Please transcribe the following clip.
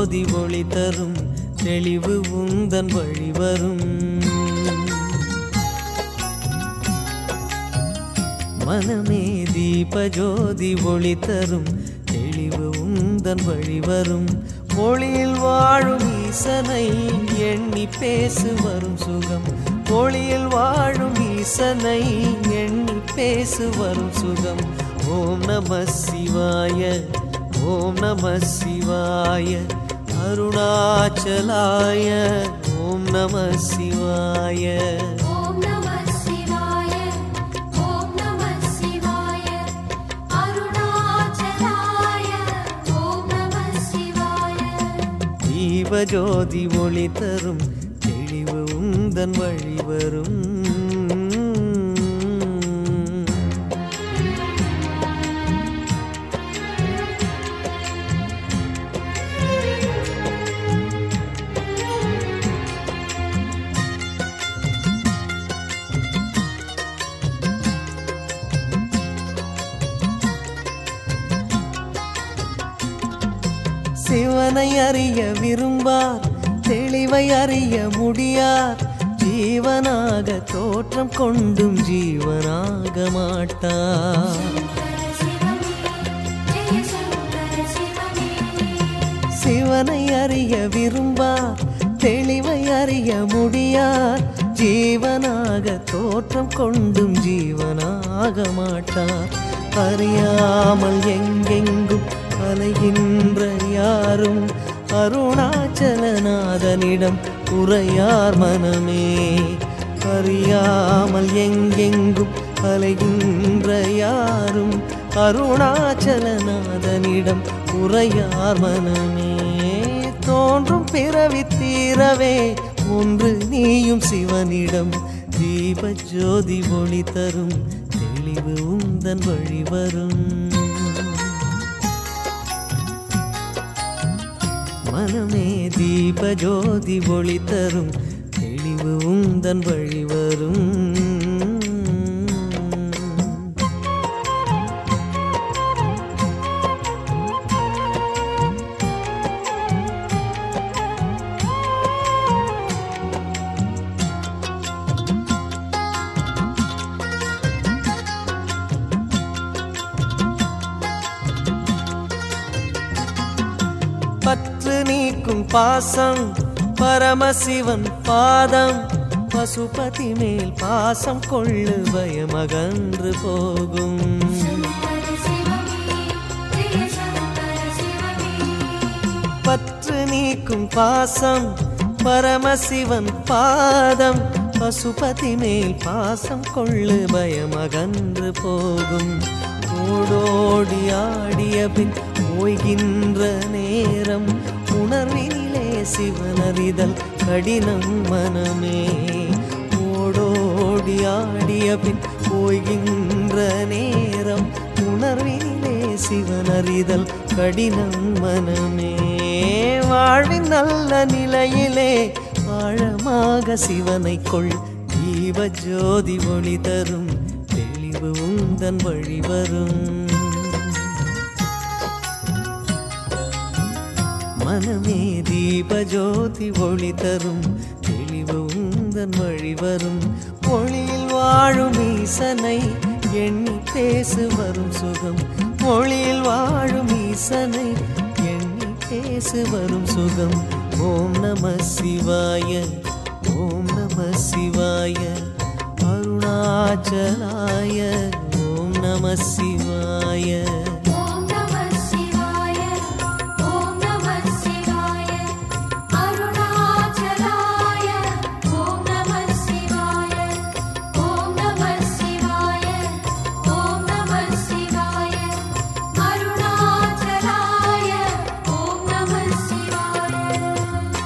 ஜோதி ஒளி தரும் தெளிவு உந்தன் வழி வரும் மனமே தீப ஜோதி ஒளி தரும் தெளிவு உந்தன் வழி வரும் ஒளியில் வாழும் ஈசனை எண்ணி பேசு வரும் சுகம் ஒளியில் வாழும் ஈசனை எண்ணி பேசு வரும் சுகம் ஓம் நம சிவாய ஓம் நம சிவாய அருணாச்சலாய ஓம் நம சிவாய ஓம் நம சிவாய ஓம் நம சிவாய அருணாச்சலாய ஓம் நம சிவாய தீபஜோதி ஒளி தரும் தெளிவு உந்தன் வழி வரும் சிவனை அறிய விரும்பார் தெளிவை அறிய முடியார் ஜீவனாக தோற்றம் கொண்டும் ஜீவனாக மாட்டார் சிவமே ஜெய சங்கர சிவமே சிவனை அறிய விரும்பார் தெளிவை அறிய முடியார் ஜீவனாக தோற்றம் கொண்டும் ஜீவனாக மாட்டார் அறியாமல் எங்கெங்கும் அலைகின்ற யாரும் அருணாச்சலநாதனிடம் உரையார் மனமே அறியாமல் எங்கெங்கும் அலைகின்ற யாரும் அருணாச்சலநாதனிடம் உரையார் மனமே தோன்றும் பிறவி தீரவே ஒன்று நீயும் சிவனிடம் தீப ஜோதி ஒளி தரும் தெளிவு உந்தன் வழி வரும் மனமே தீப ஜோதி ஒளி தரும் தெளிவு உந்தன் வழி வரும் பற்று நீக்கும் பாசம் பரமசிவன் பாதம் பசுபதி மேல் பாசம் கொள்ளு பயமகன்று போகும் சங்கர சிவமே ஜெய சங்கர சிவமே பற்று நீக்கும் பாசம் பரமசிவன் பாதம் பசுபதி மேல் பாசம் கொள்ளு பயமகன்று போகும் ஓடோடி ஆடிய பின் ஓய்கின்ற நேரம் உணர்வினிலே சிவனறிதல் கடினம் மனமே ஓடோடி ஆடிய பின் ஓய்கின்ற நேரம் உணர்வினிலே சிவனறிதல் கடினம் மனமே வாழ்வின் நல்ல நிலையிலே ஆழமாக சிவனை கொள் தீப ஜோதி ஒளி தரும் தெளிவு உந்தன் வழி வரும் மனமே தீப ஜோதி ஒளி தரும் தெளிவு உந்தன் வழி வரும் ஒளியில் வாழும் ஈசனை எண்ணி பேசு வரும் சுகம் ஒளியில் வாழும் ஈசனை எண்ணி பேசு வரும் சுகம் ஓம் நம சிவாய ஓம் நம சிவாய அருணாச்சலாய ஓம் நம சிவாய